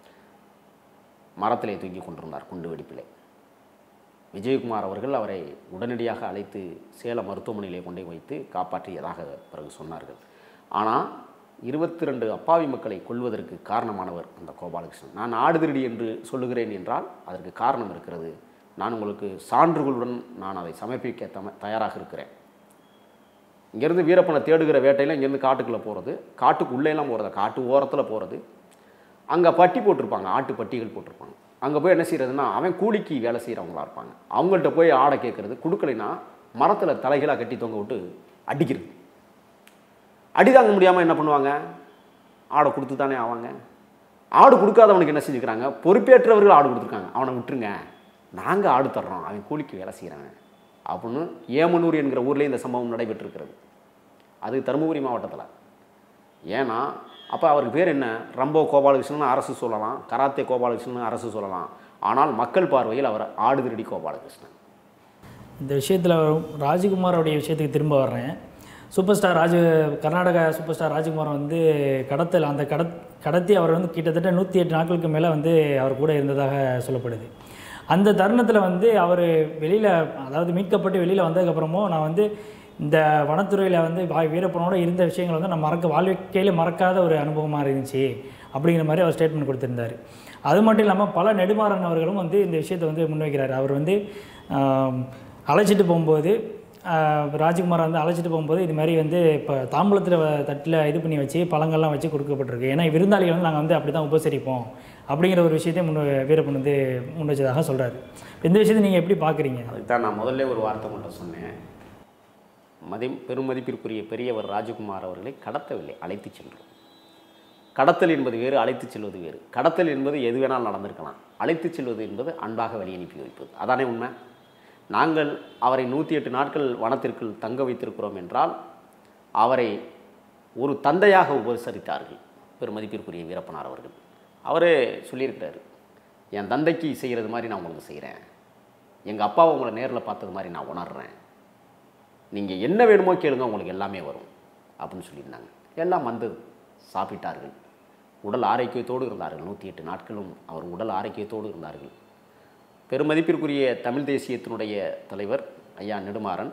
மரத்திலே தூங்கி கொண்டிருந்தார் குண்டு வெடிப்பிலே விஜயகுமார் அவர்கள் அவரை உடனடியாக அழைத்து சேலம் மருத்துவமனையிலே கொண்டு போய் வைத்து காப்பாற்றியதாக பிறகு சொன்னார்கள் ஆனால் இருபத்தி ரெண்டு அப்பாவி மக்களை கொல்வதற்கு காரணமானவர் அந்த கோபாலகிருஷ்ணன் நான் ஆடுதிரடி என்று சொல்லுகிறேன் என்றால் அதற்கு காரணம் இருக்கிறது நான் உங்களுக்கு சான்றுகளுடன் நான் அதை சமர்ப்பிக்க தம தயாராக இருக்கிறேன் இங்கேருந்து வீரப்பனை தேடுகிற வேட்டையில் இங்கேருந்து காட்டுக்குள்ளே போகிறது காட்டுக்கு உள்ளேலாம் போகிறது காட்டு ஓரத்தில் போகிறது அங்கே பட்டி போட்டிருப்பாங்க ஆட்டு பட்டிகள் போட்டிருப்பாங்க அங்கே போய் என்ன செய்யறதுன்னா அவன் கூலிக்கு வேலை செய்கிறவங்களா இருப்பாங்க அவங்கள்ட்ட போய் ஆடை கேட்குறது கொடுக்கலைன்னா மரத்தில் தலைகளாக கட்டி தொங்க விட்டு அடிக்கிறது அடி தாங்க முடியாமல் என்ன பண்ணுவாங்க ஆடை கொடுத்து தானே ஆவாங்க ஆடு கொடுக்காதவனுக்கு என்ன செஞ்சுக்கிறாங்க பொறுப்பேற்றவர்கள் ஆடு கொடுத்துருக்காங்க அவனை விட்டுருங்க நாங்கள் ஆடு தர்றோம் அவன் கூலிக்கு வேலை செய்கிறவன் அப்படின்னு ஏமனூர் என்கிற ஊர்லேயே இந்த சம்பவம் நடைபெற்றிருக்கிறது அது தருமபுரி மாவட்டத்தில் ஏன்னா அப்போ அவருக்கு பேர் என்ன ரம்போ கோபாலகிருஷ்ணன் அரசு சொல்லலாம் கராத்தே கோபாலகிருஷ்ணன் அரசு சொல்லலாம் ஆனால் மக்கள் பார்வையில் அவர் ஆடுதிரடி கோபாலகிருஷ்ணன் இந்த விஷயத்தில் ராஜகுமாரோடைய விஷயத்துக்கு திரும்ப வர்றேன் சூப்பர் ஸ்டார் ராஜ கர்நாடகா சூப்பர் ஸ்டார் ராஜகுமார் வந்து கடத்தல் அந்த கடத் கடத்தி அவர் வந்து கிட்டத்தட்ட நூற்றி எட்டு நாட்களுக்கு மேலே வந்து அவர் கூட இருந்ததாக சொல்லப்படுது அந்த தருணத்தில் வந்து அவர் வெளியில் அதாவது மீட்கப்பட்டு வெளியில் வந்ததுக்கப்புறமும் நான் வந்து இந்த வனத்துறையில் வந்து வா- வீரப்பனோட இருந்த விஷயங்கள் வந்து நான் மறக்க வாழ்க்கையில் மறக்காத ஒரு அனுபவமாக இருந்துச்சு அப்படிங்கிற மாதிரி அவர் ஸ்டேட்மெண்ட் கொடுத்திருந்தார் அது மட்டும் இல்லாமல் பல நெடுமாறன் அவர்களும் வந்து இந்த விஷயத்தை வந்து முன்வைக்கிறார் அவர் வந்து ஆம், அழைச்சிட்டு போகும்போது ஆஹ், ராஜ்குமார் வந்து அழைச்சிட்டு போகும்போது இது மாதிரி வந்து இப்போ தாம்பூலத்தில் தட்டில் இது பண்ணி வச்சு பழங்கள்லாம் வச்சு கொடுக்கப்பட்டிருக்கு ஏன்னா விருந்தாளிகள் வந்து நாங்கள் வந்து அப்படி தான் உபசரிப்போம் அப்படிங்கிற ஒரு விஷயத்தை முன் வீரப்பன் வந்து முன் வச்சதாக சொல்கிறாரு இந்த விஷயத்தை நீங்கள் எப்படி பார்க்குறீங்க அதுக்கு தான் நான் முதல்ல ஒரு வார்த்தை மட்டும் சொன்னேன் மதி பெருமதிப்பிற்குரிய பெரியவர் ராஜகுமார் அவர்களை கடத்தவில்லை அழைத்து சென்றோம் கடத்தல் என்பது வேறு அழைத்து செல்வது வேறு கடத்தல் என்பது எது வேணாலும் நடந்திருக்கலாம் அழைத்து செல்வது என்பது அன்பாக வழி அனுப்பி வைப்பது அதானே உண்மை நாங்கள் அவரை நூற்றி எட்டு நாட்கள் வனத்திற்குள் தங்க வைத்திருக்கிறோம் என்றால் அவரை ஒரு தந்தையாக உபசரித்தார்கள் பெருமதிப்பிற்குரிய வீரப்பனார் அவர்கள் அவரே சொல்லியிருக்கிறாரு என் தந்தைக்கு செய்கிறது மாதிரி நான் உங்களுக்கு செய்கிறேன் எங்கள் அப்பாவை உங்களை நேரில் பார்த்தது மாதிரி நான் உணர்றேன் நீங்கள் என்ன வேணுமோ கேளுங்க உங்களுக்கு எல்லாமே வரும் அப்படின்னு சொல்லியிருந்தாங்க எல்லாம் வந்தது சாப்பிட்டார்கள் உடல் ஆரோக்கியத்தோடு இருந்தார்கள் நூற்றி எட்டு நாட்களும் அவர் உடல் ஆரோக்கியத்தோடு இருந்தார்கள் பெருமதிப்பிற்குரிய தமிழ் தேசியத்தினுடைய தலைவர் ஐயா நெடுமாறன்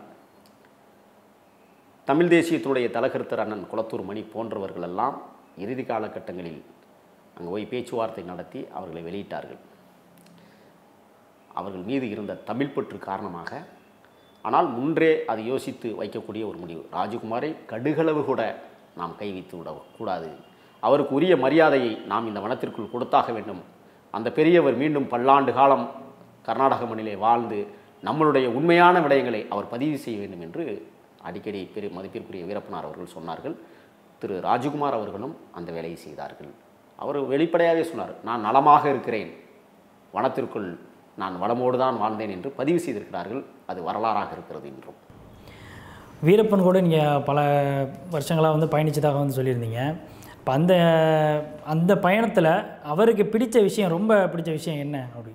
தமிழ் தேசியத்தினுடைய தலகருத்தர் அண்ணன் குளத்தூர் மணி போன்றவர்கள் எல்லாம் இறுதி காலகட்டங்களில் அங்கே போய் பேச்சுவார்த்தை நடத்தி அவர்களை வெளியிட்டார்கள் அவர்கள் மீது இருந்த தமிழ் பற்று காரணமாக ஆனால் முன்றே அது யோசித்து வைக்கக்கூடிய ஒரு முடிவு ராஜகுமாரை கடுகளவு கூட நாம் கை வைத்து விடக்கூடாது அவருக்கு உரிய மரியாதையை நாம் இந்த வனத்திற்குள் கொடுத்தாக வேண்டும் அந்த பெரியவர் மீண்டும் பல்லாண்டு காலம் கர்நாடக மண்ணிலே வாழ்ந்து நம்மளுடைய உண்மையான விடயங்களை அவர் பதிவு செய்ய வேண்டும் என்று அடிக்கடி பெரிய மதிப்பிற்குரிய வீரப்பனார் அவர்கள் சொன்னார்கள் திரு ராஜகுமார் அவர்களும் அந்த வேலையை செய்தார்கள் அவர் வெளிப்படையாகவே சொன்னார் நான் நலமாக இருக்கிறேன் வனத்திற்குள் நான் வளமோடு தான் வாழ்ந்தேன் என்று பதிவு செய்திருக்கிறார்கள் அது வரலாறாக இருக்கிறது என்றும் வீரப்பன் கூட நீங்கள் பல வருஷங்களாக வந்து பயணிச்சதாக வந்து சொல்லியிருந்தீங்க இப்போ அந்த அந்த பயணத்தில் அவருக்கு பிடிச்ச விஷயம் ரொம்ப பிடிச்ச விஷயம் என்ன அப்படி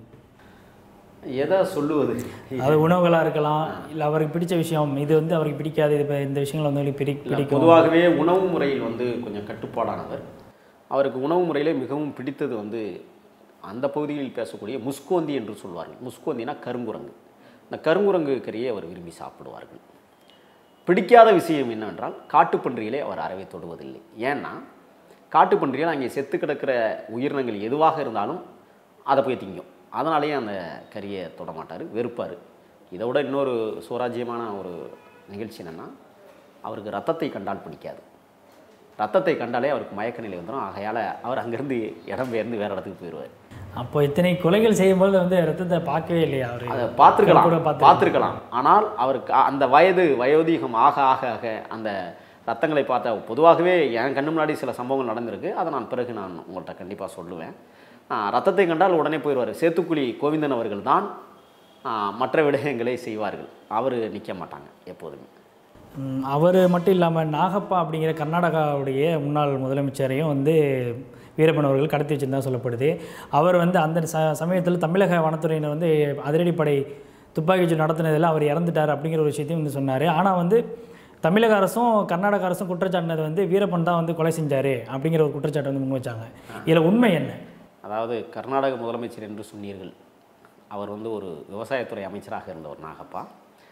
எதை சொல்லுவது அது உணவுகளாக இருக்கலாம் இல்லை அவருக்கு பிடிச்ச விஷயம் இது வந்து அவருக்கு பிடிக்காது இது இப்ப இந்த விஷயங்கள் வந்து அவருக்கு பிடி இல்ல, பிடிக்கும் பொதுவாகவே உணவு முறையில் வந்து கொஞ்சம் கட்டுப்பாடானவர் அவருக்கு உணவு முறையிலே மிகவும் பிடித்தது வந்து அந்த பகுதியில் பேசக்கூடிய முஸ்கோந்தி என்று சொல்வார்கள் முஸ்கோந்தினா கருங்குரங்கு இந்த கருங்குரங்கு கறியை அவர் விரும்பி சாப்பிடுவார்கள் பிடிக்காத விஷயம் என்னவென்றால் காட்டுப்பன்றிகளை அவர் அறவே தொடுவதில்லை ஏன்னா காட்டுப்பன்றிகள் அங்கே செத்து கிடக்கிற உயிரினங்கள் எதுவாக இருந்தாலும் அதை போய் திங்கும் அதனாலேயே அந்த கறியை தொட மாட்டார் வெறுப்பார் இதை விட இன்னொரு சுவராஜ்யமான ஒரு நிகழ்ச்சி என்னென்னா அவருக்கு ரத்தத்தை கண்டால் பிடிக்காது ரத்தத்தை கண்டாலே அவருக்கு மயக்க நிலை வந்துடும் ஆகையால் அவர் அங்கேருந்து இடம் பெயர்ந்து வேறு இடத்துக்கு போயிடுவார் அப்போ இத்தனை கொலைகள் செய்யும்போது வந்து ரத்தத்தை பார்க்கவே இல்லையா அவர் அதை பார்த்துருக்கலாம் கூட பார்த்து பார்த்துருக்கலாம் ஆனால் அவருக்கு அ- அந்த வயது வயோதிகம் ஆக ஆக ஆக அந்த ரத்தங்களை பார்த்த பொதுவாகவே என் கண்ணு முன்னாடி சில சம்பவங்கள் நடந்திருக்கு அதை நான் பிறகு நான் உங்கள்கிட்ட கண்டிப்பாக சொல்லுவேன் ஆ, ரத்தத்தை கண்டால் உடனே போயிடுவார் சேத்துக்குழி கோவிந்தன் அவர்கள் தான் ஆ, மற்ற விடயங்களை செய்வார்கள் அவர் நிற்க மாட்டாங்க எப்போதுமே அவர் மட்டும் இல்லாமல் நாகப்பா அப்படிங்கிற கர்நாடகாவுடைய முன்னாள் முதலமைச்சரையும் வந்து வீரப்பன் அவர்கள் கடத்தி வச்சிருந்தா சொல்லப்படுது அவர் வந்து அந்த ச சமயத்தில் தமிழக வனத்துறையினர் வந்து அதிரடிப்படை துப்பாக்கிச்சூடு நடத்தினதில் அவர் இறந்துட்டார் அப்படிங்கிற ஒரு விஷயத்தையும் வந்து சொன்னார் ஆனால் வந்து தமிழக அரசும் கர்நாடக அரசும் குற்றச்சாட்டினது வந்து வீரப்பன் தான் வந்து கொலை செஞ்சார் அப்படிங்கிற ஒரு குற்றச்சாட்டை வந்து முன் வச்சாங்க இதில் உண்மை என்ன அதாவது கர்நாடக முதலமைச்சர் என்று சொன்னீர்கள் அவர் வந்து ஒரு விவசாயத்துறை அமைச்சராக இருந்தவர் நாகப்பா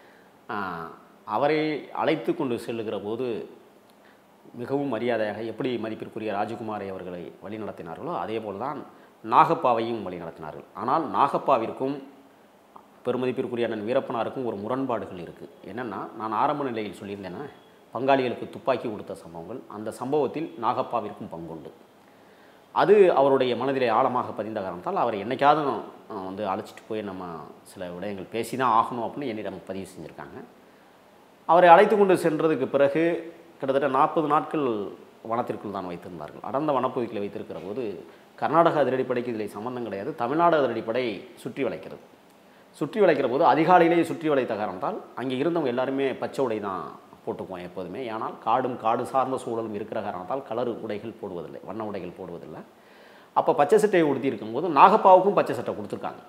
ஆஹ், அவரை அழைத்து கொண்டு செல்லுகிற போது மிகவும் மரியாதையாக எப்படி மதிப்பிற்குரிய ராஜகுமாரை அவர்களை வழிநடத்தினார்களோ அதே போல்தான் நாகப்பாவையும் வழிநடத்தினார்கள் ஆனால் நாகப்பாவிற்கும் பெருமதிப்பிற்குரிய அண்ணன் வீரப்பனாருக்கும் ஒரு முரண்பாடுகள் இருக்குது என்னென்னா நான் ஆரம்ப நிலையில் சொல்லியிருந்தேன்னா பங்காளிகளுக்கு துப்பாக்கி கொடுத்த சம்பவங்கள் அந்த சம்பவத்தில் நாகப்பாவிற்கும் பங்குண்டு அது அவருடைய மனதிலே ஆழமாக பதிந்த காரணத்தால் அவர் என்னைக்காவது அஹ், வந்து அழைச்சிட்டு போய் நம்ம சில விடயங்கள் பேசி தான் ஆகணும் அப்படின்னு என்னிடம் பதிவு செஞ்சுருக்காங்க அவரை அழைத்து கொண்டு சென்றதுக்கு பிறகு கிட்டத்தட்ட நாற்பது நாட்கள் வனத்திற்குள் தான் வைத்திருந்தார்கள் அடர்ந்த வனப்பகுதிகளை வைத்திருக்கிற போது கர்நாடக அதிரடிப்படைக்கு இதில் சம்பந்தம் கிடையாது தமிழ்நாடு அதிரடிப்படை சுற்றி வளைக்கிறது சுற்றி வளைக்கிற போது அதிகாலையிலேயே சுற்றி வளைத்த காரணத்தால் அங்கே இருந்தவங்க எல்லாருமே பச்சை உடை தான் போட்டுக்குவோம் எப்போதுமே ஆனால் காடும் காடு சார்ந்த சூழலும் இருக்கிற காரணத்தால் கலர் உடைகள் போடுவதில்லை வண்ண உடைகள் போடுவதில்லை அப்போ பச்சை சட்டையை உடுத்தி இருக்கும்போது நாகப்பாவுக்கும் பச்சை சட்டை கொடுத்துருக்காங்க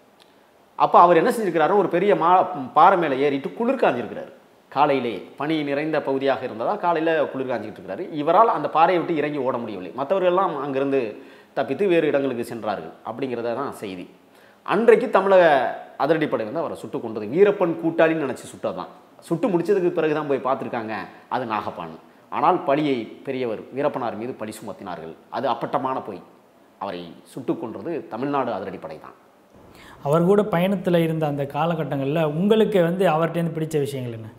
அப்போ அவர் என்ன செஞ்சிருக்கிறாரு ஒரு பெரிய மா பாறை மேலே ஏறிட்டு குளிர் காஞ்சிருக்கிறாரு காலையிலேயே பனி நிறைந்த பகுதியாக இருந்ததால் காலையில் குளிர் காஞ்சிக்கிட்டு இருக்கிறாரு இவரால் அந்த பாறையை விட்டு இறங்கி ஓட முடியவில்லை மற்றவர்கள்லாம் அங்கிருந்து தப்பித்து வேறு இடங்களுக்கு சென்றார்கள் அப்படிங்கிறத தான் செய்தி அன்றைக்கு தமிழக அதிரடிப்படை வந்து அவரை சுட்டு கொண்டது வீரப்பன் கூட்டாளின்னு நினச்சி சுட்டதான் சுட்டு முடிச்சதுக்கு பிறகு தான் போய் பார்த்துருக்காங்க அது நாகப்பான் ஆனால் பழியை பெரியவர் வீரப்பனார் மீது பழி சுமத்தினார்கள் அது அப்பட்டமான பொய் அவரை சுட்டு கொன்றது தமிழ்நாடு அதிரடிப்படை தான் அவர் கூட பயணத்தில் இருந்த அந்த காலகட்டங்களில் உங்களுக்கு வந்து அவர்கிட்டேருந்து பிடிச்ச விஷயங்கள் என்ன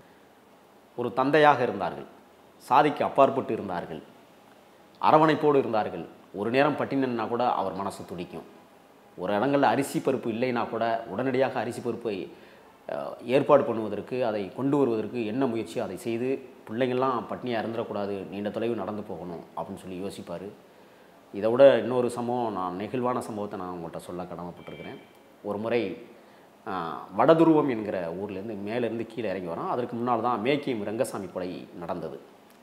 ஒரு தந்தையாக இருந்தார்கள் சாதிக்கு அப்பாற்பட்டு இருந்தார்கள் அரவணைப்போடு இருந்தார்கள் ஒரு நேரம் பட்டினன்னா கூட அவர் மனசு துடிக்கும் ஒரு இடங்களில் அரிசி பருப்பு இல்லைன்னா கூட உடனடியாக அரிசி பருப்பை அஹ், ஏற்பாடு பண்ணுவதற்கு அதை கொண்டு வருவதற்கு என்ன முயற்சியோ அதை செய்து பிள்ளைங்கள்லாம் பட்னியாக இருந்துடக்கூடாது நீண்ட தொலைவு நடந்து போகணும் அப்படின்னு சொல்லி யோசிப்பார் இதை விட இன்னொரு சம்பவம் நான் நெகிழ்வான சம்பவத்தை நான் உங்கள்கிட்ட சொல்ல கடமைப்பட்டிருக்கிறேன் ஒரு முறை ஆஹ், வடதுருவம் என்கிற ஊர்லேருந்து மேலேருந்து கீழே இறங்கி வரோம் அதற்கு முன்னால் தான் மேக்கியம் ரங்கசாமி கொலை நடந்தது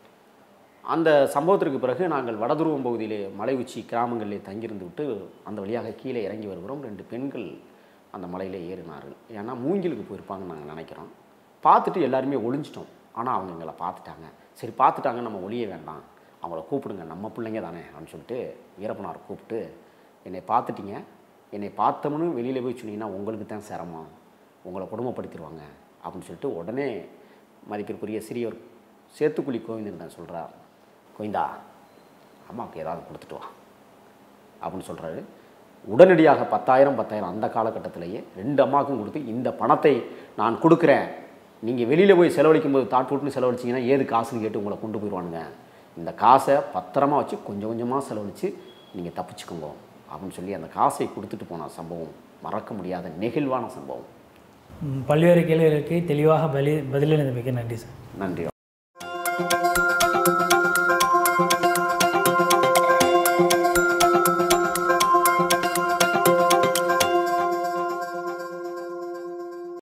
அந்த சம்பவத்திற்கு பிறகு நாங்கள் வடதுருவம் பகுதியிலே மலை உச்சி கிராமங்களிலே தங்கியிருந்து விட்டு அந்த வழியாக கீழே இறங்கி வருகிறோம் ரெண்டு பெண்கள் அந்த மலையிலே ஏறினார்கள் ஏன்னா மூங்கிலுக்கு போயிருப்பாங்கன்னு நாங்கள் நினைக்கிறோம் பார்த்துட்டு எல்லாருமே ஒளிஞ்சிட்டோம் ஆனால் அவங்க எங்களை பார்த்துட்டாங்க சரி பார்த்துட்டாங்க நம்ம ஒளிய வேண்டாம் அவங்கள கூப்பிடுங்க நம்ம பிள்ளைங்க தானே அப்படின்னு சொல்லிட்டு வீரப்பனார் கூப்பிட்டு என்னை பார்த்துட்டீங்க என்னை பார்த்தோம்னு வெளியில் போய் சொன்னீங்கன்னா உங்களுக்கு தான் சிரமம் உங்களை கொடுமைப்படுத்திடுவாங்க அப்படின்னு சொல்லிட்டு உடனே மதிப்பிற்குரிய சிறியவர் சேத்துக்குழி கோவிந்தன் தான் சொல்கிறார் கோவிந்தா அம்மாவுக்கு ஏதாவது கொடுத்துட்டு வா அப்படின்னு சொல்கிறாரு உடனடியாக பத்தாயிரம் பத்தாயிரம் அந்த காலகட்டத்திலேயே ரெண்டு அம்மாவுக்கும் கொடுத்து இந்த பணத்தை நான் கொடுக்குறேன் நீங்கள் வெளியில் போய் செலவழிக்கும் போது தாட் போட்டுன்னு செலவழிச்சிங்கன்னா ஏது காசுன்னு கேட்டு உங்களை கொண்டு போயிடுவானுங்க இந்த காசை பத்திரமா வச்சு கொஞ்சம் கொஞ்சமாக செலவழித்து நீங்கள் தப்பிச்சுக்கோங்க அப்படின்னு சொல்லி அந்த காசை கொடுத்துட்டு போன சம்பவம் மறக்க முடியாத நெகிழ்வான சம்பவம் ம், பல்வேறு கேள்விகளுக்கு தெளிவாக பதில் பதிலளித்தமைக்கு நன்றி சார் நன்றி